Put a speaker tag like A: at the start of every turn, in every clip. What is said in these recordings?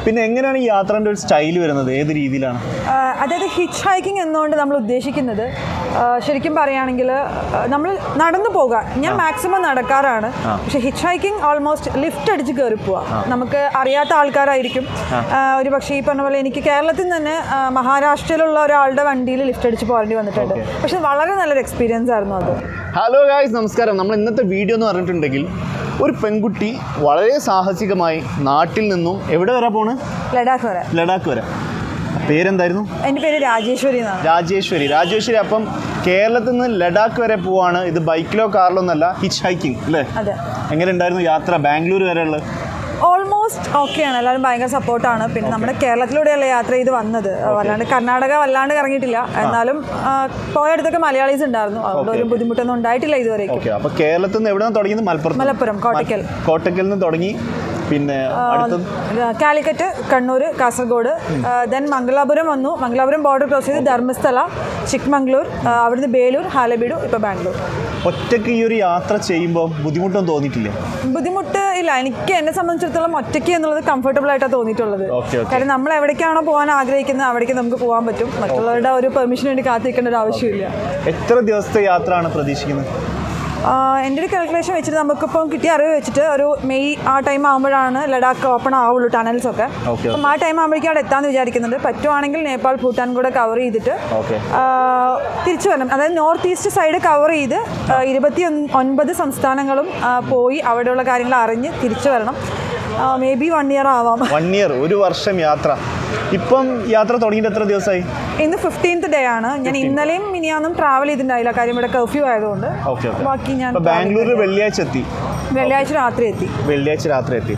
A: പിന്നെ എങ്ങനെയാണ് ഈ യാത്രൻ്റെ ഒരു സ്റ്റൈൽ വരുന്നത് ഏത് രീതിയിലാണ്
B: ആ, അതായത് ഹിച്ച് ഹൈക്കിംഗ് എന്നുകൊണ്ട് നമ്മൾ ഉദ്ദേശിക്കുന്നത് ആ, ശരിക്കും പറയുകയാണെങ്കിൽ നമ്മൾ നടന്നു പോകാൻ ഞാൻ മാക്സിമം നടക്കാറാണ് പക്ഷെ ഹിച്ച് ഹൈക്കിംഗ് ഓൾമോസ്റ്റ് ലിഫ്റ്റ് അടിച്ച് കയറി പോവാം നമുക്ക് അറിയാത്ത ആൾക്കാരായിരിക്കും ആ, ഒരു പക്ഷേ ഈ പറഞ്ഞ പോലെ എനിക്ക് കേരളത്തിൽ നിന്ന് തന്നെ ആ, മഹാരാഷ്ട്രയിലുള്ള ഒരാളുടെ വണ്ടിയിൽ ലിഫ്റ്റ് അടിച്ച് പോകേണ്ടി വന്നിട്ടുണ്ട് പക്ഷെ വളരെ നല്ലൊരു എക്സ്പീരിയൻസ് ആയിരുന്നു അത്
A: ഹലോ ഗായ്സ് നമസ്കാരം നമ്മൾ ഇന്നത്തെ വീഡിയോ എന്ന് പറഞ്ഞിട്ടുണ്ടെങ്കിൽ ഒരു പെൺകുട്ടി വളരെ സാഹസികമായി നാട്ടിൽ നിന്നും എവിടെ വരെ പോണ്
B: ലഡാക്ക് വരെ
A: ലഡാക്ക് വരെ പേരെന്തായിരുന്നു
B: എൻ്റെ പേര് രാജേശ്വരി എന്നാണ്
A: രാജേശ്വരി രാജേശ്വരി അപ്പം കേരളത്തിൽ നിന്ന് ലഡാക്ക് വരെ പോവാണ് ഇത് ബൈക്കിലോ കാറിലോ ഒന്നല്ല ഹിച്ച് ഹൈക്കിംഗ് അല്ലേ
B: അതെ
A: എങ്ങനെ ഉണ്ടായിരുന്നു യാത്ര ബാംഗ്ലൂർ വരെയുള്ളത്
B: ഓൾമോസ്റ്റ് ഓക്കെയാണ് എല്ലാവരും ഭയങ്കര സപ്പോർട്ടാണ് പിന്നെ നമ്മുടെ കേരളത്തിലൂടെയല്ല യാത്ര ചെയ്ത് വന്നത് വല്ലാണ്ട് കർണാടക വല്ലാണ്ട് കറങ്ങിയിട്ടില്ല എന്നാലും ആ, പോയടുത്തൊക്കെ മലയാളീസ് ഉണ്ടായിരുന്നു അതുകൊണ്ട് ഒരു ബുദ്ധിമുട്ടൊന്നും ഉണ്ടായിട്ടില്ല ഇതുവരെയ്ക്കും
A: ഓക്കെ അപ്പോൾ കേരളത്തിൽ നിന്ന് എവിടെ നിന്ന് തുടങ്ങിയത് മലപ്പുറത്ത്
B: മലപ്പുറം കോട്ടയ്ക്കൽ
A: കോട്ടക്കൽ നിന്ന് തുടങ്ങി പിന്നെ അടുത്ത
B: കാലിക്കറ്റ് കണ്ണൂർ കാസർഗോഡ് ദെൻ മംഗലാപുരം വന്നു മംഗലാപുരം ബോർഡർ ക്രോസ് ചെയ്ത് ധർമ്മസ്ഥല ചിക്മംഗ്ലൂർ ആ, അവിടുന്ന് ബേലൂർ ഹാലബീഡു ഇപ്പോൾ ബാംഗ്ലൂർ
A: ഒറ്റയ്ക്ക് ഈ ഒരു യാത്ര ചെയ്യുമ്പോൾ ബുദ്ധിമുട്ടൊന്നും തോന്നിയിട്ടില്ലേ
B: ബുദ്ധിമുട്ട് ഇല്ല എനിക്ക് എന്നെ സംബന്ധിച്ചിടത്തോളം ഒറ്റയ്ക്ക് എന്നുള്ളത് കംഫർട്ടബിൾ ആയിട്ടാണ് തോന്നിയിട്ടുള്ളത്
A: ഓക്കെ ഓക്കെ
B: കാര്യം നമ്മൾ എവിടേക്കാണോ പോകാൻ ആഗ്രഹിക്കുന്നത് അവിടേക്ക് നമുക്ക് പോകാൻ പറ്റും മറ്റുള്ളവരുടെ ഒരു പെർമിഷന് വേണ്ടി കാത്തിരിക്കേണ്ട ഒരു ആവശ്യമില്ല
A: എത്ര ദിവസത്തെ യാത്രയാണ് പ്രതീക്ഷിക്കുന്നത്
B: ആഹ് എൻ്റെ ഒരു കാൽക്കുലേഷൻ വെച്ചിട്ട് നമുക്കിപ്പം കിട്ടിയ അറിവ് വെച്ചിട്ട് ഒരു മെയ് ആ ടൈം ആകുമ്പോഴാണ് ലഡാക്ക് ഓപ്പൺ ആവുള്ളൂ ടണൽസ് ഒക്കെ
A: ഓക്കെ
B: അപ്പം ആ ടൈം ആകുമ്പോഴേക്കും അവിടെ എത്താമെന്ന് വിചാരിക്കുന്നുണ്ട് പറ്റുവാണെങ്കിൽ നേപ്പാൾ ഭൂട്ടാൻ കൂടെ കവർ ചെയ്തിട്ട്
A: ഓക്കെ
B: ആഹ് തിരിച്ചു വരണം അതായത് നോർത്ത് ഈസ്റ്റ് സൈഡ് കവർ ചെയ്ത് ആഹ് ഇരുപത്തി ഒന്ന് ഒൻപത് സംസ്ഥാനങ്ങളും ആഹ് പോയി അവിടെയുള്ള കാര്യങ്ങൾ അറിഞ്ഞ് തിരിച്ചു വരണം മേ ബി വൺ ഇയർ ആവാം
A: വൺ ഇയർ ഒരു വർഷം യാത്ര ഇപ്പം യാത്ര തുടങ്ങിയിട്ട് എത്ര ദിവസമായി
B: ഇന്ന് ഫിഫ്റ്റീൻത്ത് ഡേ ആണ് ഞാൻ ഇന്നലെയും മിനിയാന്നും ട്രാവൽ ചെയ്തിട്ടുണ്ടായില്ല കാര്യം ഇവിടെ കർഫ്യൂ ആയതുകൊണ്ട്
A: ഓക്കെ ഓക്കെ
B: ബാക്കി ഞാൻ
A: അപ്പോൾ ബാംഗ്ലൂരിൽ വെള്ളിയാഴ്ച എത്തി
B: വെള്ളിയാഴ്ച രാത്രി എത്തി
A: വെള്ളിയാഴ്ച രാത്രി എത്തി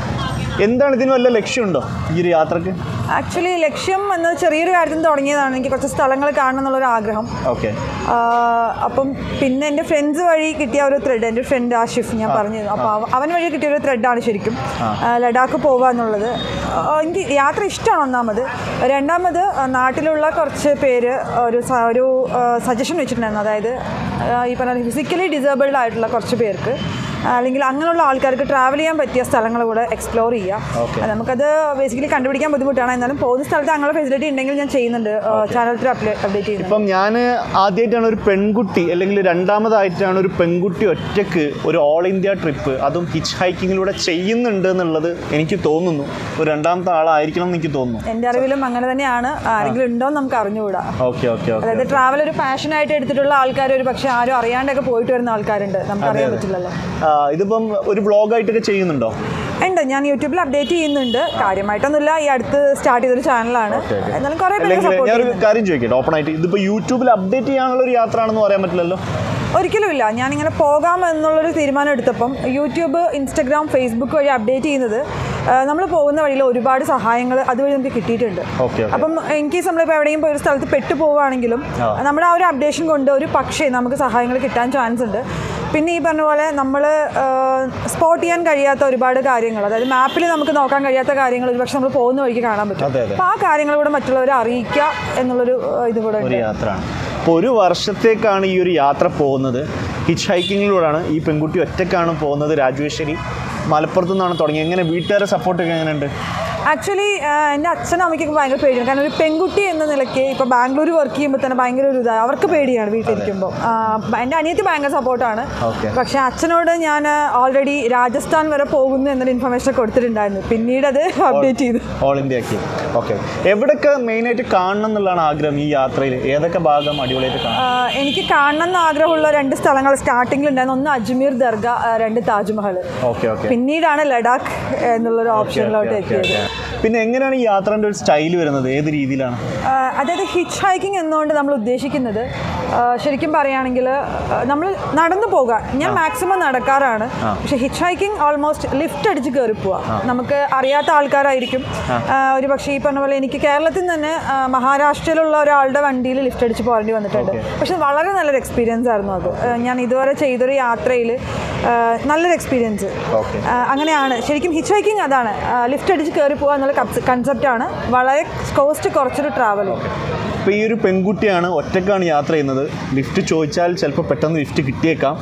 A: എന്താണ് ഇതിന് വല്ല ലക്ഷ്യമുണ്ടോ ഈ ഒരു യാത്രക്ക്
B: ആക്ച്വലി ലക്ഷ്യം എന്നത് ചെറിയൊരു കാര്യത്തിൽ നിന്ന് തുടങ്ങിയതാണ് എനിക്ക് കുറച്ച് സ്ഥലങ്ങൾ കാണണം എന്നുള്ളൊരു ആഗ്രഹം
A: ഓക്കെ
B: ആഹ് അപ്പം പിന്നെ എൻ്റെ ഫ്രണ്ട്സ് വഴി കിട്ടിയ ഒരു ത്രെഡ് എൻ്റെ ഫ്രണ്ട് ആഷിഫ് ഞാൻ പറഞ്ഞു അപ്പോൾ അവൻ വഴി കിട്ടിയ ഒരു ത്രെഡാണ് ശരിക്കും ആഹ് ലഡാക്ക് പോവുക എന്നുള്ളത് ആഹ് എനിക്ക് യാത്ര ഇഷ്ടമാണ് ഒന്നാമത് രണ്ടാമത് ആഹ് നാട്ടിലുള്ള കുറച്ച് പേര് ഒരു സ- ഒരു സജഷൻ വെച്ചിട്ടുണ്ടായിരുന്നു അതായത് ആഹ് ഈ പറഞ്ഞ ഫിസിക്കലി ഡിസേബിൾഡ് ആയിട്ടുള്ള കുറച്ച് പേർക്ക് അല്ലെങ്കിൽ അങ്ങനെയുള്ള ആൾക്കാർക്ക് ട്രാവൽ ചെയ്യാൻ പറ്റിയ സ്ഥലങ്ങൾ കൂടെ എക്സ്പ്ലോർ
A: Okay.
B: ചെയ്യുക അത് നമുക്കത് ബേസിക്കലി കണ്ടുപിടിക്കാൻ ബുദ്ധിമുട്ടാണ് എന്നാലും പോകുന്ന സ്ഥലത്ത് അങ്ങനെ ഫെസിലിറ്റി ഉണ്ടെങ്കിൽ ഞാൻ ചെയ്യുന്നുണ്ട് ചാനൽ അപ്ഡേറ്റ് ചെയ്യുന്നുണ്ട്
A: ഇപ്പം ഞാൻ ആദ്യമായിട്ടാണ് ഒരു പെൺകുട്ടി അല്ലെങ്കിൽ രണ്ടാമതായിട്ടാണ് ഒരു പെൺകുട്ടി ഒറ്റയ്ക്ക് ഒരു ഓൾ ഇന്ത്യ ട്രിപ്പ് അതും ഹിച്ച് ഹൈക്കിങ്ങിലൂടെ ചെയ്യുന്നുണ്ട് എന്നുള്ളത് എനിക്ക് തോന്നുന്നു ഒരു രണ്ടാമത്തെ ആളായിരിക്കണം എന്ന് എനിക്ക് തോന്നുന്നു
B: എൻ്റെ അറിവിലും അങ്ങനെ തന്നെയാണ് ആരെങ്കിലും ഉണ്ടോ എന്ന് നമുക്ക് അറിഞ്ഞുകൂടാ
A: ഓക്കെ ഓക്കെ ഓക്കെ
B: അതായത് ട്രാവൽ ഒരു പാഷനായിട്ട് എടുത്തിട്ടുള്ള ആൾക്കാർ ഒരു പക്ഷേ ആരും അറിയാണ്ടൊക്കെ പോയിട്ട് വരുന്ന ആൾക്കാരുണ്ട് നമുക്ക് അറിയാൻ പറ്റില്ലല്ലോ
A: ഇതിപ്പം ഒരു വ്ളോഗായിട്ടൊക്കെ ചെയ്യുന്നുണ്ടോ
B: ഉണ്ട് ഞാൻ യൂട്യൂബിൽ അപ്ഡേറ്റ് ചെയ്യുന്നുണ്ട് കാര്യമായിട്ടൊന്നുമില്ല ഈ അടുത്ത് സ്റ്റാർട്ട് ചെയ്തൊരു ചാനലാണ് എന്നാലും കുറേ പേര്
A: അല്ലെങ്കിൽ
B: സപ്പോർട്ട്
A: ഞാനൊരു കാര്യം ചോദിക്കട്ടെ ഓപ്പൺ ആയിട്ട് ഇതിപ്പോൾ യൂട്യൂബിൽ അപ്ഡേറ്റ് ചെയ്യാനുള്ള ഒരു യാത്ര ആണെന്ന് പറയാൻ പറ്റില്ലല്ലോ
B: ഒരിക്കലുമില്ല ഞാനിങ്ങനെ പോകാം എന്നുള്ളൊരു തീരുമാനം എടുത്തപ്പം യൂട്യൂബ് ഇൻസ്റ്റഗ്രാം ഫേസ്ബുക്ക് വഴി അപ്ഡേറ്റ് ചെയ്യുന്നത് നമ്മൾ പോകുന്ന വഴിയിൽ ഒരുപാട് സഹായങ്ങൾ അതുവഴി നമുക്ക് കിട്ടിയിട്ടുണ്ട്
A: ഓക്കെ ഓക്കെ
B: അപ്പം ഇൻ കേസ് നമ്മളിപ്പോൾ എവിടെയും പോയി ഒരു സ്ഥലത്ത് പെട്ടു പോവുകയാണെങ്കിലും
A: ആ.
B: നമ്മുടെ ആ ഒരു അപ്ഡേഷൻ കൊണ്ട് ഒരു പക്ഷേ നമുക്ക് സഹായങ്ങൾ കിട്ടാൻ ചാൻസ് ഉണ്ട് പിന്നെ ഈ പറഞ്ഞ പോലെ നമ്മൾ സ്പോട്ട് ചെയ്യാൻ കഴിയാത്ത ഒരുപാട് കാര്യങ്ങൾ അതായത് മാപ്പിൽ നമുക്ക് നോക്കാൻ കഴിയാത്ത കാര്യങ്ങൾ ഒരു പക്ഷേ നമ്മൾ പോകുന്ന വഴിക്ക് കാണാൻ പറ്റും
A: അതെ അതെ
B: അപ്പോൾ ആ കാര്യങ്ങൾ കൂടെ മറ്റുള്ളവരെ അറിയിക്കുക എന്നുള്ളൊരു ഏഹ്, ഇത് കൂടെ ഉണ്ട്
A: ഒരു യാത്രയാണ് അപ്പോൾ ഒരു വർഷത്തേക്കാണ് ഈ ഒരു യാത്ര പോകുന്നത് ഹിച്ച് ഹൈക്കിങ്ങിലൂടെയാണ് ഈ പെൺകുട്ടി ഒറ്റയ്ക്കാണ് പോകുന്നത് രാജേശ്വരി മലപ്പുറത്തു നിന്നാണ് തുടങ്ങിയത് എങ്ങനെ വീട്ടുകാരെ സപ്പോർട്ടൊക്കെ എങ്ങനെയുണ്ട്
B: ആക്ച്വലി എൻ്റെ അച്ഛനും അമ്മയ്ക്കൊക്കെ ഭയങ്കര പേടിയാണ് കാരണം ഒരു പെൺകുട്ടി എന്ന നിലയ്ക്ക് ഇപ്പോൾ ബാംഗ്ലൂർ വർക്ക് ചെയ്യുമ്പോൾ തന്നെ ഭയങ്കര ഒരു ഇതാണ് അവർക്ക് പേടിയാണ് വീട്ടിലിരിക്കുമ്പോൾ എൻ്റെ അനിയത്തി ഭയങ്കര സപ്പോർട്ടാണ്
A: ഓക്കെ
B: പക്ഷേ അച്ഛനോട് ഞാൻ ഓൾറെഡി രാജസ്ഥാൻ വരെ പോകുന്നു എന്നൊരു ഇൻഫർമേഷൻ കൊടുത്തിട്ടുണ്ടായിരുന്നു പിന്നീട് അത് അപ്ഡേറ്റ് ചെയ്തു
A: ഓൾ ഇന്ത്യക്ക് ഓക്കെ എവിടെയൊക്കെ മെയിനായിട്ട് കാണണം എന്നുള്ളതാണ് ആഗ്രഹം ഈ യാത്രയിൽ ഏതൊക്കെ ഭാഗം അടിപൊളിയായിട്ട് കാണാം
B: ആ, എനിക്ക് കാണണം എന്ന് ആഗ്രഹമുള്ള രണ്ട് സ്ഥലങ്ങൾ സ്റ്റാർട്ടിങ്ങിൽ ഉണ്ടായിരുന്നു ഒന്ന് അജ്മീർ ദർഗ ആ, രണ്ട് താജ്മഹൽ
A: ഓക്കെ ഓക്കെ
B: പിന്നീടാണ് ലഡാക്ക് എന്നുള്ളൊരു ഓപ്ഷനിലോട്ട് എത്തിയത്
A: പിന്നെ എങ്ങനെയാണ് ഈ യാത്രൻ്റെ ഒരു സ്റ്റൈൽ വരുന്നത് ഏത് രീതിയിലാണ്
B: ആ, അതായത് ഹിച്ച് ഹൈക്കിംഗ് എന്നുകൊണ്ട് നമ്മൾ ഉദ്ദേശിക്കുന്നത് ആ, ശരിക്കും പറയുകയാണെങ്കിൽ നമ്മൾ നടന്നു പോകാൻ ഞാൻ മാക്സിമം നടക്കാറാണ് പക്ഷെ ഹിച്ച് ഹൈക്കിംഗ് ഓൾമോസ്റ്റ് ലിഫ്റ്റ് അടിച്ച് കയറി പോവാം നമുക്ക് അറിയാത്ത ആൾക്കാരായിരിക്കും ആ, ഒരു പക്ഷേ ഈ പറഞ്ഞ പോലെ എനിക്ക് കേരളത്തിൽ നിന്ന് തന്നെ ആ, മഹാരാഷ്ട്രയിലുള്ള ഒരാളുടെ വണ്ടിയിൽ ലിഫ്റ്റ് അടിച്ച് പോകേണ്ടി വന്നിട്ടുണ്ട് പക്ഷെ വളരെ നല്ലൊരു എക്സ്പീരിയൻസ് ആയിരുന്നു അത് ആ, ഞാൻ ഇതുവരെ ചെയ്തൊരു യാത്രയിൽ നല്ലൊരു എക്സ്പീരിയൻസ്
A: ഓക്കെ
B: അങ്ങനെയാണ് ശരിക്കും ഹിച്ച് ഹൈക്കിംഗ് അതാണ് ലിഫ്റ്റ് അടിച്ച് കയറി പോകുക എന്നുള്ള കൺസെപ്റ്റാണ് വളരെ കോസ്റ്റ് കുറച്ചൊരു ട്രാവലും
A: ഇപ്പോൾ ഈ ഒരു പെൺകുട്ടിയാണ് ഒറ്റക്കാണ് യാത്ര ചെയ്യുന്നത് ലിഫ്റ്റ് ചോദിച്ചാൽ ചിലപ്പോൾ പെട്ടെന്ന് ലിഫ്റ്റ് കിട്ടിയേക്കാം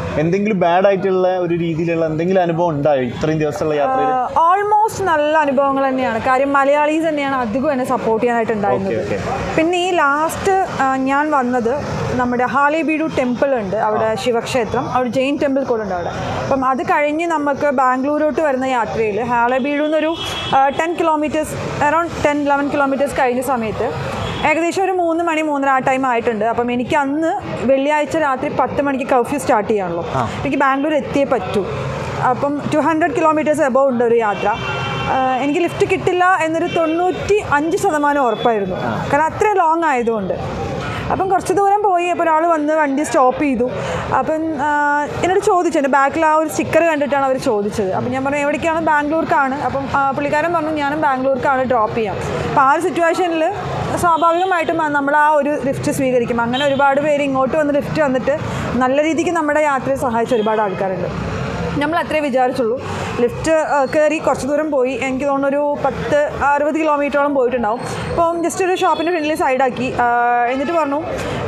A: എന്തെങ്കിലും ബാഡ് ആയിട്ടുള്ള ഒരു രീതിയിലുള്ള എന്തെങ്കിലും അനുഭവം ഉണ്ടായോ ഇത്രയും ദിവസമുള്ള യാത്രയിൽ
B: ഓൾമോസ്റ്റ് നല്ല അനുഭവങ്ങൾ തന്നെയാണ് കാര്യം മലയാളീസ് തന്നെയാണ് അധികം എന്നെ സപ്പോർട്ട് ചെയ്യാനായിട്ട് ഉണ്ടായിരുന്നത്
A: ഓക്കെ
B: പിന്നെ ഈ ലാസ്റ്റ് ഞാൻ വന്നത് നമ്മുടെ ഹാലേബീഡു ടെമ്പിൾ ഉണ്ട് അവിടെ ശിവക്ഷേത്രം അവിടെ ജെയിൻ ടെമ്പിൾ കൂടെ ഉണ്ട് അവിടെ അപ്പം അത് കഴിഞ്ഞ് നമുക്ക് ബാംഗ്ലൂരോട്ട് വരുന്ന യാത്രയിൽ ഹാലേബീഡു എന്നൊരു ten kilometres around ten eleven kilometres കഴിഞ്ഞ സമയത്ത് ഏകദേശം ഒരു മൂന്ന് മണി മൂന്നര ആ ടൈം ആയിട്ടുണ്ട് അപ്പം എനിക്ക് അന്ന് വെള്ളിയാഴ്ച രാത്രി പത്ത് മണിക്ക് കർഫ്യൂ സ്റ്റാർട്ട് ചെയ്യാണല്ലോ എനിക്ക് ബാംഗ്ലൂർ എത്തിയേ പറ്റൂ അപ്പം ടു ഹൺഡ്രഡ് കിലോമീറ്റേഴ്സ് എബവ് ഉണ്ട് ഒരു യാത്ര ആഹ് എനിക്ക് ലിഫ്റ്റ് കിട്ടില്ല എന്നൊരു തൊണ്ണൂറ്റി അഞ്ച് ശതമാനം ഉറപ്പായിരുന്നു കാരണം അത്ര ലോങ് ആയതുകൊണ്ട് അപ്പം കുറച്ച് ദൂരം പോയി അപ്പോൾ ഒരാൾ വന്ന് വണ്ടി സ്റ്റോപ്പ് ചെയ്തു അപ്പം ആഹ് എന്നോട് ചോദിച്ചു എൻ്റെ ബാക്കിൽ ആ ഒരു സ്റ്റിക്കർ കണ്ടിട്ടാണ് അവർ ചോദിച്ചത് അപ്പം ഞാൻ പറഞ്ഞു എവിടേക്കാണ് ബാംഗ്ലൂർക്കാണ് അപ്പം ആ പുള്ളിക്കാരൻ പറഞ്ഞു ഞാനും ബാംഗ്ലൂർക്കാണ് ഡ്രോപ്പ് ചെയ്യാം അപ്പോൾ ആ ഒരു സിറ്റുവേഷനിൽ സ്വാഭാവികമായിട്ടും നമ്മൾ ആ ഒരു ലിഫ്റ്റ് സ്വീകരിക്കും അങ്ങനെ ഒരുപാട് പേര് ഇങ്ങോട്ട് വന്ന് ലിഫ്റ്റ് വന്നിട്ട് നല്ല രീതിക്ക് നമ്മുടെ യാത്രയെ സഹായിച്ച ഒരുപാട് ആൾക്കാരുണ്ട് നമ്മൾ അത്രേ വിചാരിച്ചുള്ളൂ ലിഫ്റ്റ് കയറി കുറച്ച് ദൂരം പോയി എനിക്ക് തോന്നുന്നു ഒരു പത്ത് അറുപത് കിലോമീറ്ററോളം പോയിട്ടുണ്ടാവും അപ്പം ജസ്റ്റ് ഒരു ഷോപ്പിൻ്റെ ഫ്രണ്ടിൽ സൈഡാക്കി എന്നിട്ട് പറഞ്ഞു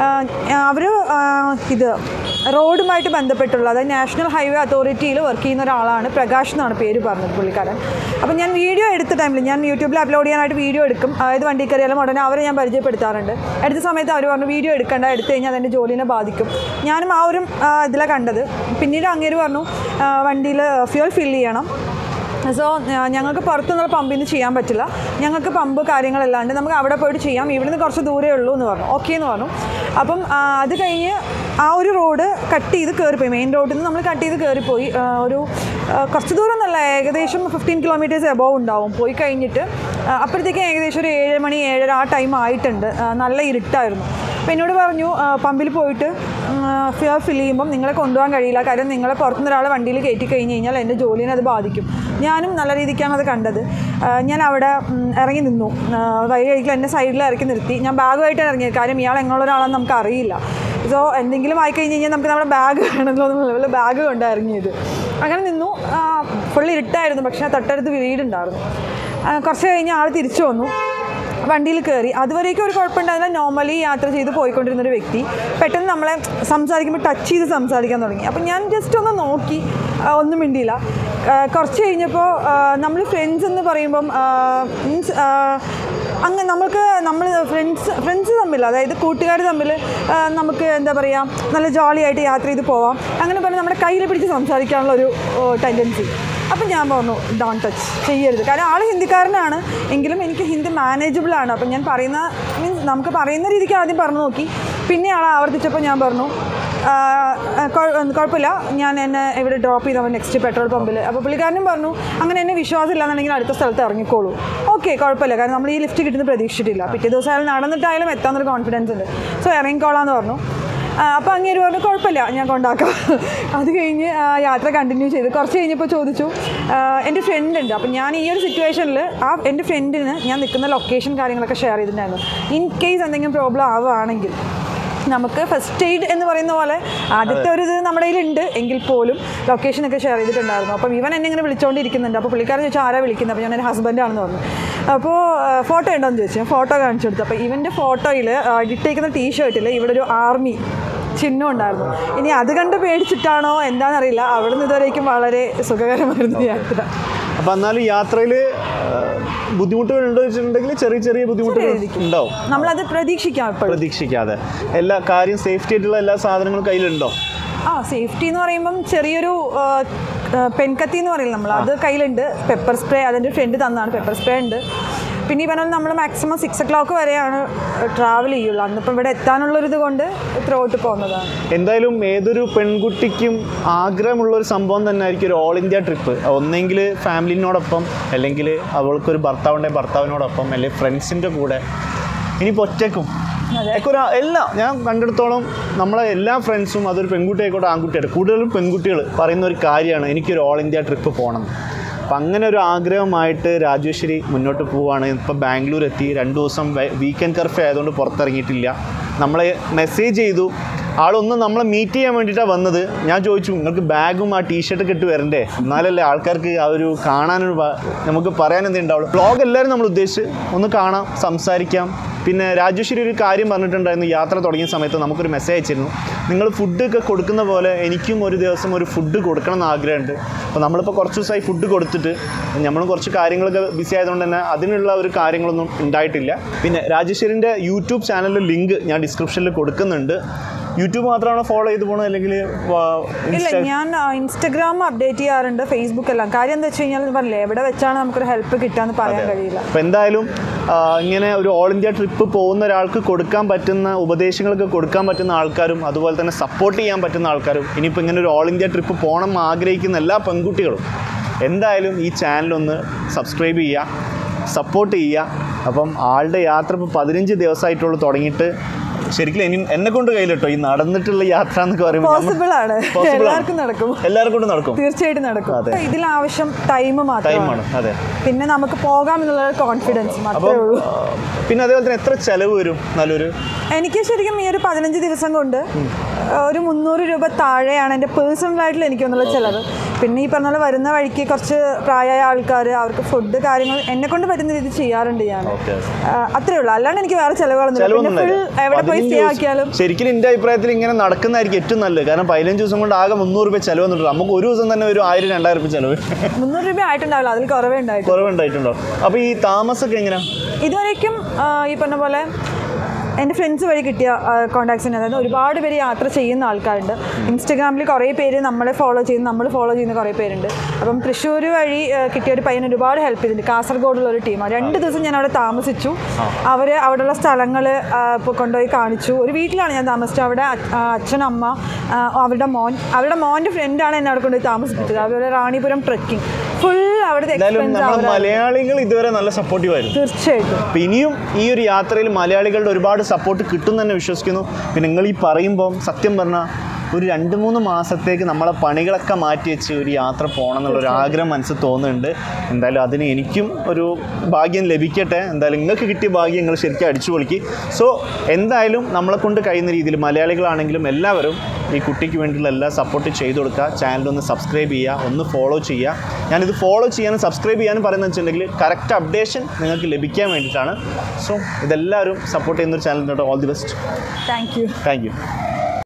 B: അവർ ഇത് റോഡുമായിട്ട് ബന്ധപ്പെട്ടുള്ള അതായത് നാഷണൽ ഹൈവേ അതോറിറ്റിയിൽ വർക്ക് ചെയ്യുന്ന ഒരാളാണ് പ്രകാശ് എന്നാണ് പേര് പറഞ്ഞത് പുള്ളിക്കാരൻ അപ്പം ഞാൻ വീഡിയോ എടുത്ത ടൈമിൽ ഞാൻ യൂട്യൂബിൽ അപ്ലോഡ് ചെയ്യാനായിട്ട് വീഡിയോ എടുക്കും അതായത് വണ്ടി കയറിയാലും ഉടനെ അവരെ ഞാൻ പരിചയപ്പെടുത്താറുണ്ട് എടുത്ത സമയത്ത് അവർ പറഞ്ഞു വീഡിയോ എടുക്കണ്ട എടുത്തു കഴിഞ്ഞാൽ അതെൻ്റെ ജോലിനെ ബാധിക്കും ഞാനും ആ ഒരു ഇതിലാണ് കണ്ടത് പിന്നീട് അങ്ങേര് പറഞ്ഞു വണ്ടിയിൽ ഫ്യൂൽ ഫില്ല് ചെയ്യണം സോ ഞങ്ങൾക്ക് പുറത്തുനിന്നുള്ള പമ്പിൽ നിന്ന് ചെയ്യാൻ പറ്റില്ല ഞങ്ങൾക്ക് പമ്പ് കാര്യങ്ങളല്ലാണ്ട് നമുക്ക് അവിടെ പോയിട്ട് ചെയ്യാം ഇവിടുന്ന് കുറച്ച് ദൂരേ ഉള്ളൂ എന്ന് പറഞ്ഞു ഓക്കെ എന്ന് പറഞ്ഞു അപ്പം ആ, അത് കഴിഞ്ഞ് ആ ഒരു റോഡ് കട്ട് ചെയ്ത് കയറിപ്പോയി മെയിൻ റോഡിൽ നിന്ന് നമ്മൾ കട്ട് ചെയ്ത് കയറിപ്പോയി ആ, ഒരു ആ, കുറച്ച് ദൂരം എന്നല്ല ഏകദേശം ഫിഫ്റ്റീൻ കിലോമീറ്റേഴ്സ് എബോവ് ഉണ്ടാവും പോയി കഴിഞ്ഞിട്ട് ആ, അപ്പോഴത്തേക്കും ഏകദേശം ഒരു ഏഴ് മണി ഏഴര ആ ടൈം ആയിട്ടുണ്ട് ആ, നല്ല ഇരുട്ടായിരുന്നു അപ്പോൾ എന്നോട് പറഞ്ഞു ആ, പമ്പിൽ പോയിട്ട് ഫ്യൂർ ഫില്ല് ചെയ്യുമ്പം നിങ്ങളെ കൊണ്ടുപോകാൻ കഴിയില്ല കാര്യം നിങ്ങളെ പുറത്തുനിന്ന് ഒരാളെ വണ്ടിയിൽ കയറ്റി കഴിഞ്ഞ് കഴിഞ്ഞാൽ എൻ്റെ ജോലിനെ അത് ബാധിക്കും ഞാനും നല്ല രീതിക്കാണ് അത് കണ്ടത് ആ, ഞാൻ അവിടെ ഉം, ഇറങ്ങി നിന്നു ആ, വഴി കഴിക്കൽ എന്നെ സൈഡിൽ ഇറക്കി നിർത്തി ഞാൻ ബാഗുമായിട്ടാണ് ഇറങ്ങിയത് കാര്യം ഇയാൾ എങ്ങനെയുള്ള ഒരാളാണെന്ന് നമുക്ക് അറിയില്ല സോ എന്തെങ്കിലും ആയി കഴിഞ്ഞ് കഴിഞ്ഞാൽ നമുക്ക് നമ്മുടെ ബാഗ് വേണമല്ലോ എന്നുള്ള ബാഗ് കൊണ്ട് ഇറങ്ങിയത് അങ്ങനെ നിന്നു ഫുള്ള് ഇരുട്ടായിരുന്നു പക്ഷേ തൊട്ടടുത്ത് വീടുണ്ടായിരുന്നു ആ, കുറച്ച് കഴിഞ്ഞ് ആൾ തിരിച്ചു വന്നു വണ്ടിയിൽ കയറി അതുവരേക്കും ഒരു കുഴപ്പമുണ്ടായില്ല നോർമലി യാത്ര ചെയ്ത് പോയിക്കൊണ്ടിരുന്ന ഒരു വ്യക്തി പെട്ടെന്ന് നമ്മളെ സംസാരിക്കുമ്പോൾ ടച്ച് ചെയ്ത് സംസാരിക്കാൻ തുടങ്ങി അപ്പം ഞാൻ ജസ്റ്റ് ഒന്ന് നോക്കി ആ, ഒന്നും മിണ്ടിയില്ല ആ, കുറച്ച് കഴിഞ്ഞപ്പോൾ നമ്മൾ ഫ്രണ്ട്സ് എന്ന് പറയുമ്പം മീൻസ് അങ്ങനെ നമുക്ക് നമ്മൾ ഫ്രണ്ട്സ് ഫ്രണ്ട്സ് തമ്മിൽ അതായത് കൂട്ടുകാർ തമ്മിൽ ആ, നമുക്ക് എന്താ പറയുക നല്ല ജോളിയായിട്ട് യാത്ര ചെയ്ത് പോവാം അങ്ങനെ പറഞ്ഞ് നമ്മുടെ കയ്യിൽ പിടിച്ച് സംസാരിക്കാനുള്ള ഒരു ടെൻഡൻസി അപ്പം ഞാൻ പറഞ്ഞു ഡോൺ ടച്ച് ചെയ്യരുത് കാരണം ആൾ ഹിന്ദിക്കാരനാണ് എങ്കിലും എനിക്ക് ഹിന്ദി മാനേജബിൾ ആണ് അപ്പം ഞാൻ പറയുന്ന മീൻസ് നമുക്ക് പറയുന്ന രീതിക്ക് ആദ്യം പറഞ്ഞു നോക്കി പിന്നെ ആൾ ആവർത്തിച്ചപ്പോൾ ഞാൻ പറഞ്ഞു "ആ, ആ, കുഴ- കുഴപ്പമില്ല ഞാൻ എന്നെ ഇവിടെ ഡ്രോപ്പ് ചെയ്താൽ നെക്സ്റ്റ് പെട്രോൾ പമ്പിൽ അപ്പോൾ പുള്ളിക്കാരനും പറഞ്ഞു അങ്ങനെ എന്നെ വിശ്വാസം ഇല്ലാന്നുണ്ടെങ്കിൽ അടുത്ത സ്ഥലത്ത് ഇറങ്ങിക്കോളൂ ഓക്കെ കുഴപ്പമില്ല കാരണം നമ്മൾ ഈ ലിഫ്റ്റ് കിട്ടുന്ന പ്രതീക്ഷിച്ചിട്ടില്ല പിറ്റേ ദിവസം അയാൾ നടന്നിട്ടായാലും എത്താമെന്നൊരു കോൺഫിഡൻസ് ഉണ്ട് സോ ഇറങ്ങിക്കോളാന്ന് പറഞ്ഞു അപ്പോൾ അങ്ങേര് പറഞ്ഞു കുഴപ്പമില്ല ഞാൻ കൊണ്ടാക്കാം അത് കഴിഞ്ഞ് ആ, യാത്ര കണ്ടിന്യൂ ചെയ്ത് കുറച്ച് കഴിഞ്ഞപ്പോൾ ചോദിച്ചു ആ, എൻ്റെ ഫ്രണ്ട് ഉണ്ട് അപ്പം ഞാൻ ഈ ഒരു സിറ്റുവേഷനിൽ ആ എൻ്റെ ഫ്രണ്ടിന് ഞാൻ നിൽക്കുന്ന ലൊക്കേഷൻ കാര്യങ്ങളൊക്കെ ഷെയർ ചെയ്തിട്ടുണ്ടായിരുന്നു ഇൻ കേസ് എന്തെങ്കിലും പ്രോബ്ലം ആവുകയാണെങ്കിൽ നമുക്ക് ഫസ്റ്റ് എയ്ഡ് എന്ന് പറയുന്ന പോലെ ആദ്യത്തെ ഒരു ഇത് നമ്മുടെ കയ്യിലുണ്ട് എങ്കിൽ പോലും ലൊക്കേഷനൊക്കെ ഷെയർ ചെയ്തിട്ടുണ്ടായിരുന്നു അപ്പം ഇവൻ എന്നെ ഇങ്ങനെ വിളിച്ചുകൊണ്ടിരിക്കുന്നുണ്ട് അപ്പോൾ പുള്ളിക്കാരൻ ചോദിച്ചാൽ ആരാ വിളിക്കുന്നത് അപ്പോൾ ഞാൻ എൻ്റെ ഹസ്ബൻഡാണെന്ന് പറഞ്ഞു അപ്പോൾ ഫോട്ടോ ഉണ്ടോയെന്ന് ചോദിച്ചു ഞാൻ ഫോട്ടോ കാണിച്ചു കൊടുത്തു അപ്പോൾ ഇവൻ്റെ ഫോട്ടോയിൽ ഇട്ടേക്കുന്ന ടീഷർട്ടിൽ ഇവിടെ ഒരു ആർമി ചിഹ്നം ഉണ്ടായിരുന്നു ഇനി അത് കണ്ട് പേടിച്ചിട്ടാണോ എന്താണെന്നറിയില്ല അവിടെ നിന്ന് ഇതുവരേക്കും വളരെ സുഖകരമായിരുന്നു യാത്ര
A: അപ്പം എന്നാലും യാത്രയിൽ ബുദ്ധിമുട്ടുകൾ ഉണ്ടോ വെച്ചിട്ടുണ്ടെങ്കിൽ ചെറിയ ചെറിയ ബുദ്ധിമുട്ടുകൾ ഉണ്ടാവും
B: നമ്മളത് പ്രതീക്ഷിക്കാം എപ്പോഴും
A: പ്രതീക്ഷിക്കാതെ എല്ലാ കാര്യം സേഫ്റ്റി ആയിട്ടുള്ള എല്ലാ സാധനങ്ങളും കയ്യിലുണ്ടോ
B: ആ സേഫ്റ്റി എന്ന് പറയുമ്പം ചെറിയൊരു ആ, ആ, പെൻകത്തി എന്ന് പറയില്ല നമ്മൾ അത് കയ്യിലുണ്ട് പെപ്പർ സ്പ്രേ അതിൻ്റെ ഫ്രണ്ട് തന്നാണ് പെപ്പർ സ്പ്രേ ഉണ്ട് പിന്നെ ഈ പറഞ്ഞാൽ നമ്മൾ മാക്സിമം സിക്സ് ഒ ക്ലോക്ക് വരെയാണ് ട്രാവൽ ചെയ്യുള്ളൂ അന്നിപ്പോൾ ഇവിടെ എത്താനുള്ളൊരിത് കൊണ്ട് ത്രൂട്ട് പോകുന്നതാണ്
A: എന്തായാലും ഏതൊരു പെൺകുട്ടിക്കും ആഗ്രഹമുള്ള ഒരു സംഭവം തന്നെ ആയിരിക്കും ഒരു ഓൾ ഇന്ത്യ ട്രിപ്പ് ഒന്നെങ്കിൽ ഫാമിലിനോടൊപ്പം അല്ലെങ്കിൽ അവൾക്കൊരു ഭർത്താവുണ്ടെങ്കിൽ ഭർത്താവിനോടൊപ്പം അല്ലെങ്കിൽ ഫ്രണ്ട്സിൻ്റെ കൂടെ ഇനിയിപ്പോൾ ഒറ്റക്കും
B: അതെ.
A: ഒക്കെ ഒരു എല്ലാം ഞാൻ കണ്ടിടത്തോളം നമ്മളെ എല്ലാ ഫ്രണ്ട്സും അതൊരു പെൺകുട്ടി ആയിക്കോട്ടെ ആൺകുട്ടിയായിട്ട് കൂടുതലും പെൺകുട്ടികൾ പറയുന്ന ഒരു കാര്യമാണ് എനിക്കൊരു ഓൾ ഇന്ത്യ ട്രിപ്പ് പോകണം അപ്പം അങ്ങനെ ഒരു ആഗ്രഹമായിട്ട് രാജേശ്വരി മുന്നോട്ട് പോവുകയാണ് ഇപ്പം ബാംഗ്ലൂർ എത്തി രണ്ട് ദിവസം വീക്കെൻഡ് കർഫ്യൂ ആയതുകൊണ്ട് പുറത്തിറങ്ങിയിട്ടില്ല നമ്മളെ മെസ്സേജ് ചെയ്തു ആളൊന്ന് നമ്മളെ മീറ്റ് ചെയ്യാൻ വേണ്ടിയിട്ടാണ് വന്നത് ഞാൻ ചോദിച്ചു നിങ്ങൾക്ക് ബാഗും ആ ടീഷർട്ടൊക്കെ ഇട്ട് വരണ്ടേ എന്നാലല്ലേ ആൾക്കാർക്ക് ആ ഒരു കാണാനൊരു വ- നമുക്ക് പറയാൻ എന്തേ ഉണ്ടാവുള്ളൂ ബ്ലോഗ് എല്ലാവരും നമ്മൾ ഉദ്ദേശിച്ച് ഒന്ന് കാണാം സംസാരിക്കാം പിന്നെ രാജേശ്വരി ഒരു കാര്യം പറഞ്ഞിട്ടുണ്ടായിരുന്നു യാത്ര തുടങ്ങിയ സമയത്ത് നമുക്കൊരു മെസ്സേജ് അയച്ചിരുന്നു നിങ്ങൾ ഫുഡൊക്കെ കൊടുക്കുന്ന പോലെ എനിക്കും ഒരു ദിവസം ഒരു ഫുഡ് കൊടുക്കണം എന്ന് ആഗ്രഹമുണ്ട് അപ്പോൾ നമ്മളിപ്പോൾ കുറച്ച് ദിവസമായി ഫുഡ് കൊടുത്തിട്ട് നമ്മളും കുറച്ച് കാര്യങ്ങളൊക്കെ ബിസി ആയതുകൊണ്ട് തന്നെ അതിനുള്ള ഒരു കാര്യങ്ങളൊന്നും ഉണ്ടായിട്ടില്ല പിന്നെ രാജേശ്വരിൻ്റെ യൂട്യൂബ് ചാനലിൽ ലിങ്ക് ഞാൻ ഡിസ്ക്രിപ്ഷനിൽ കൊടുക്കുന്നുണ്ട് യൂട്യൂബ് മാത്രമാണോ ഫോളോ ചെയ്ത് പോകണത് അല്ലെങ്കിൽ
B: ഇല്ല ഞാൻ ഇൻസ്റ്റഗ്രാം അപ്ഡേറ്റ് ചെയ്യാറുണ്ട് ഫേസ്ബുക്ക് എല്ലാം കാര്യം എന്താ വെച്ച് കഴിഞ്ഞാൽ പറഞ്ഞില്ലേ എവിടെ വെച്ചാണ് നമുക്കൊരു ഹെൽപ്പ് കിട്ടാന്ന് പറയാൻ കഴിയില്ല
A: അപ്പോൾ എന്തായാലും ആ, ഇങ്ങനെ ഒരു ഓൾ ഇന്ത്യ ട്രിപ്പ് പോകുന്ന ഒരാൾക്ക് കൊടുക്കാൻ പറ്റുന്ന ഉപദേശങ്ങളൊക്കെ കൊടുക്കാൻ പറ്റുന്ന ആൾക്കാരും അതുപോലെ തന്നെ സപ്പോർട്ട് ചെയ്യാൻ പറ്റുന്ന ആൾക്കാരും ഇനിയിപ്പോൾ ഇങ്ങനെ ഒരു ഓൾ ഇന്ത്യ ട്രിപ്പ് പോകണം എന്ന് ആഗ്രഹിക്കുന്ന എല്ലാ പെൺകുട്ടികളും എന്തായാലും ഈ ചാനലൊന്ന് സബ്സ്ക്രൈബ് ചെയ്യുക സപ്പോർട്ട് ചെയ്യുക അപ്പം ആളുടെ യാത്ര ഇപ്പോൾ പതിനഞ്ച് ദിവസമായിട്ടുള്ളൂ തുടങ്ങിയിട്ട് ശരിക്കും ഇനി എന്നെ കൊണ്ട് കയ്യിലിട്ടോ ഈ നടന്നിട്ടുള്ള യാത്ര എന്നൊക്കെ പറയുമ്പോൾ നമ്മൾ-
B: പോസിബിൾ ആണ്
A: Possible ആണ്.
B: എല്ലാവർക്കും നടക്കും
A: എല്ലാവരും കൊണ്ട് നടക്കും
B: തീർച്ചയായിട്ടും നടക്കും
A: അതെ.
B: ഇതിലാവശ്യം ടൈം മാത്രമാണ്
A: ടൈമാണ് അതെ
B: പിന്നെ നമുക്ക് പോകാം എന്നുള്ള കോൺഫിഡൻസ് മാത്രമേ
A: അപ്പം
B: ഉള്ളൂ
A: ആ, പിന്നെ അതേപോലെ തന്നെ എത്ര ചിലവ് വരും നല്ലൊരു
B: എനിക്ക് ശരിക്കും ഈ ഒരു പതിനഞ്ച് ദിവസം കൊണ്ട് ഒരു മുന്നൂറ് രൂപ താഴെയാണ് എൻ്റെ പേഴ്സണൽ ആയിട്ടുള്ള എനിക്ക് വന്നുള്ള ചിലവ് പിന്നെ ഈ പറഞ്ഞ പോലെ വരുന്ന വഴിക്ക് കുറച്ച് പ്രായമായ ആൾക്കാർ അവർക്ക് ഫുഡ് കാര്യങ്ങൾ എന്നെ കൊണ്ട് പറ്റുന്ന രീതി ചെയ്യാറുണ്ട് ഞാൻ
A: ഓക്കെ
B: ആ, അത്രേ ഉള്ളൂ അല്ലാണ്ട് എനിക്ക് വേറെ ചിലവുകളൊന്നും പിന്നെ
A: ചെലവൊന്നും
B: ഫുൾ എവിടെ പോയി സ്റ്റേ ആക്കിയാലും
A: ശരിക്കും എൻ്റെ അഭിപ്രായത്തിൽ ഇങ്ങനെ നടക്കുന്നതായിരിക്കും ഏറ്റവും നല്ലത് കാരണം പതിനഞ്ച് ദിവസം കൊണ്ട് ആകെ മുന്നൂറ് രൂപ ചിലവ് വന്നിട്ടുണ്ട് നമുക്ക് ഒരു ദിവസം തന്നെ ഒരു ആയിരം രണ്ടായിരം രൂപ ചിലവ്
B: മുന്നൂറ് രൂപ ആയിട്ടുണ്ടാവില്ല അതിൽ കുറവേ ഉണ്ടായിട്ടുള്ളൂ
A: കുറവുണ്ടായിട്ടുണ്ടോ അപ്പോൾ ഈ താമസമൊക്കെ എങ്ങനെയാ
B: ഇതുവരേക്കും ആ, ഈ പറഞ്ഞ പോലെ എൻ്റെ ഫ്രണ്ട്സ് വഴി കിട്ടിയ കോൺടാക്ട്സിന് അതായത് ഒരുപാട് പേര് യാത്ര ചെയ്യുന്ന ആൾക്കാരുണ്ട് ഇൻസ്റ്റഗ്രാമിൽ കുറേ പേര് നമ്മളെ ഫോളോ ചെയ്യുന്ന നമ്മൾ ഫോളോ ചെയ്യുന്ന കുറേ പേരുണ്ട് അപ്പം തൃശ്ശൂർ വഴി ആ, കിട്ടിയ ഒരു പയ്യൻ ഒരുപാട് ഹെൽപ്പ് ചെയ്തിട്ടുണ്ട് കാസർഗോഡുള്ള ഒരു ടീമാണ് രണ്ട് ദിവസം ഞാൻ അവിടെ താമസിച്ചു അവർ അവിടെയുള്ള സ്ഥലങ്ങൾ ഇപ്പോൾ കൊണ്ടുപോയി കാണിച്ചു ഒരു വീട്ടിലാണ് ഞാൻ താമസിച്ചത് അവിടെ അ- ആ, അച്ഛൻ അമ്മ ആ, അവരുടെ മോൻ അവരുടെ മോൻ്റെ ഫ്രണ്ടാണ് എന്നെ അവിടെ കൊണ്ടുപോയി താമസിപ്പിച്ചത് അതുപോലെ റാണിപുരം ട്രക്കിംഗ് ഫുൾ അവിടുത്തെ
A: എന്തായാലും
B: എക്സ്പെൻസ്
A: നമ്മൾ
B: അവർ
A: മലയാളികൾ ഇതുവരെ നല്ല സപ്പോർട്ടീവ് ആയിരുന്നു
B: തീർച്ചയായിട്ടും
A: അപ്പം ഇനിയും ഈ ഒരു യാത്രയിൽ മലയാളികളുടെ ഒരുപാട് സപ്പോർട്ട് കിട്ടും തന്നെ വിശ്വസിക്കുന്നു പിന്നെ നിങ്ങൾ ഈ പറയുമ്പം സത്യം പറഞ്ഞാൽ ഒരു രണ്ട് മൂന്ന് മാസത്തേക്ക് നമ്മളെ പണികളൊക്കെ മാറ്റി വെച്ച് ഒരു യാത്ര പോകണം എന്നുള്ള ഒരു ആഗ്രഹം മനസ്സിൽ തോന്നുന്നുണ്ട് എന്തായാലും അതിന് എനിക്കും ഒരു ഭാഗ്യം ലഭിക്കട്ടെ എന്തായാലും നിങ്ങൾക്ക് കിട്ടിയ ഭാഗ്യം നിങ്ങൾ ശരിക്കും അടിച്ചു പൊളിക്ക് സോ എന്തായാലും നമ്മളെ കൊണ്ട് കഴിയുന്ന രീതിയിൽ മലയാളികളാണെങ്കിലും എല്ലാവരും ഈ കുട്ടിക്ക് വേണ്ടിയുള്ള എല്ലാ സപ്പോർട്ട് ചെയ്തു കൊടുക്കുക ചാനലൊന്ന് സബ്സ്ക്രൈബ് ചെയ്യുക ഒന്ന് ഫോളോ ചെയ്യുക ഞാനിത് ഫോളോ ചെയ്യാനും സബ്സ്ക്രൈബ് ചെയ്യാനും പറയുന്നത് വെച്ചിട്ടുണ്ടെങ്കിൽ കറക്റ്റ് അപ്ഡേഷൻ നിങ്ങൾക്ക് ലഭിക്കാൻ വേണ്ടിയിട്ടാണ് സോ ഇതെല്ലാവരും സപ്പോർട്ട് ചെയ്യുന്ന ഒരു ചാനലിനോട് all the best
B: thank you
A: thank U